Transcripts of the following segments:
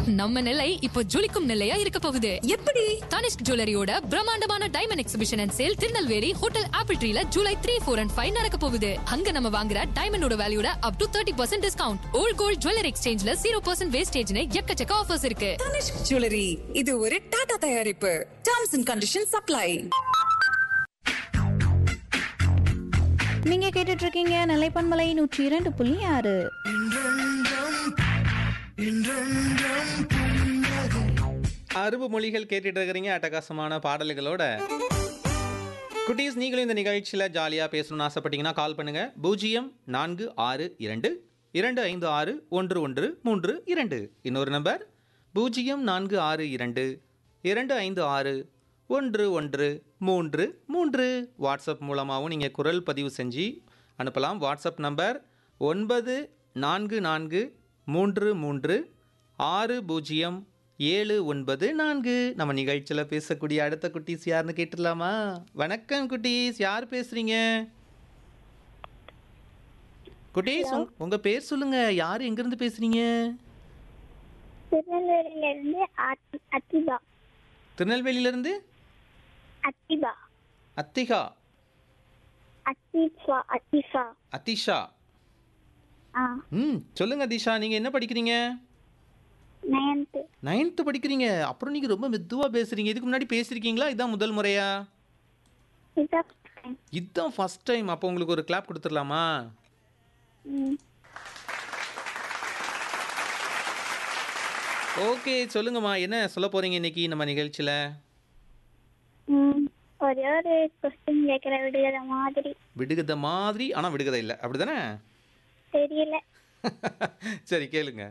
நம்ம நிலை இப்போ ஜொலிக்கும் நிலையா இருக்க போகுது எப்படி தனிஷ்க் ஜுவல்லரியோட பிரம்மாண்டமான diamond exhibition and sale Tirunelveli hotel apple ட்ரீல July three four and five நடக்க போகுது அங்க நம்ம வாங்குற டைமண்டோட வேல்யூட up to thirty percent discount old gold jewellery எக்ஸ்சேஞ்ச்ல ஜீரோ பர்சன்ட் வேஸ்டேஜ்னு எக்கச்சக்க ஆஃபர்ஸ் இருக்கு தனிஷ்க் ஜுவல்லரி இது ஒரு டாடா தயாரிப்பு டர்ம்ஸ் அண்ட் கண்டிஷன் சப்ளை நீங்க கேட்டுட்டு இருக்கீங்க நிலைப்பன்மலை நூற்றி இரண்டு புள்ளி ஆறு அறுபு மொழிகள் கேட்டுட்டு இருக்கிறீங்க அட்டகாசமான பாடல்களோட குட்டீஸ் நீங்களும் இந்த நிகழ்ச்சியில் ஜாலியாக பேசணும்னு ஆசைப்பட்டீங்கன்னா கால் பண்ணுங்க பூஜ்ஜியம் நான்கு ஆறு இரண்டு இரண்டு ஐந்து ஆறு ஒன்று ஒன்று மூன்று இரண்டு இன்னொரு நம்பர் பூஜ்ஜியம் நான்கு ஆறு இரண்டு இரண்டு ஐந்து ஆறு ஒன்று ஒன்று மூன்று மூன்று வாட்ஸ்அப் மூலமாகவும் நீங்கள் குரல் பதிவு செஞ்சு அனுப்பலாம் வாட்ஸ்அப் நம்பர் ஒன்பது நான்கு நான்கு மூன்று மூன்று ஆறு பூஜ்ஜியம் ஏழு ஒன்பது நான்கு நம்ம நிகழ்ச்சியில் பேசக்கூடிய அடுத்த குட்டீஸ் யாருன்னு கேட்டுடலாமா வணக்கம் குட்டீஸ் யார் பேசுறீங்க குட்டீஸ் உங்க- உங்க பேர் சொல்லுங்க யார் எங்கிருந்து பேசுறீங்க திருநெல்வேலியிலிருந்து அத்- அத்திபா திருநெல்வேலியிலிருந்து அத்திபா அத்திகா அத்திஃபா அத்திஃபா அத்திஷா ஆ ம் சொல்லுங்க அதிஷா நீங்க என்ன படிக்கிறீங்க நயன்த்து நைன்த்து படிக்கிறீங்க அப்புறம் நீங்க ரொம்ப மெதுவா பேசுறீங்க இதுக்கு முன்னாடி பேசியிருக்கீங்களா இதான் முதல் முறையா இதான் first time. இதுதான் ஃபர்ஸ்ட் டைம் அப்போ உங்களுக்கு ஒரு கிளாப் கொடுத்துடலாமா ம் ஓகே சொல்லுங்கம்மா என்ன சொல்ல போறீங்க இன்னைக்கு நம்ம நிகழ்ச்சியில் ம் ஒரே ஒரு கொஸ்டின் கேட்குற விடுகிற மாதிரி விடுகதை மாதிரி ஆனால் விடுகதை இல்லை அப்படிதானே தெரியல சரி கேளுங்க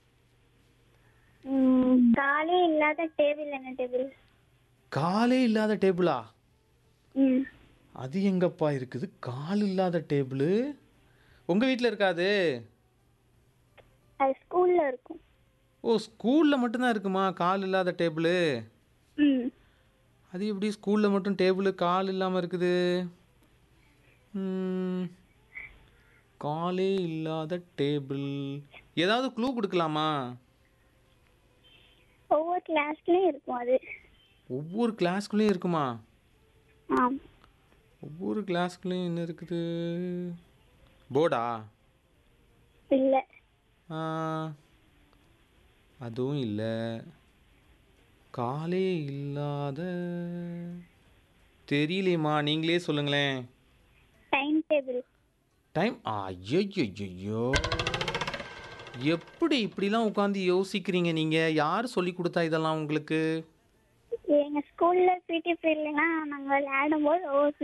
ம் காலே இல்லாத டேபிள் என்ன டேபிள் காலே இல்லாத டேபிளா ம் அது எங்கப்பா இருக்குது கால் இல்லாத டேபிள் உங்கள் வீட்டில் இருக்காது அது ஸ்கூல்ல இருக்கும் ஓ ஸ்கூலில் மட்டும்தான் இருக்குமா கால் இல்லாத டேபிள் ம் அது எப்படி ஸ்கூலில் மட்டும் டேபிள் கால் இல்லாமல் இருக்குது ம், காலே இல்லாத டேபிள் ஏதாவது க்ளூ கொடுக்கலாமா ஒவ்வொரு கிளாஸ்லயும் இருக்கும் அது ஒவ்வொரு கிளாஸ்குள்ளேயும் இருக்குமா ஆம் ஒவ்வொரு கிளாஸ்குள்ளேயும் என்ன இருக்குது போர்டா இல்லை ஆ, அதுவும் இல்லை காலே இல்லாத தெரியலையேம்மா நீங்களே சொல்லுங்களேன் டைம் டேபிள் டைம் ஐயோ எப்படி இப்படிலாம் உட்காந்து யோசிக்கிறீங்க நீங்கள் யார் சொல்லி கொடுத்தா இதெல்லாம் உங்களுக்கு எங்க ஸ்கூல்ல பிடி பீரியட்லாம் நாங்க விளையாடும் போது ஒவ்வொரு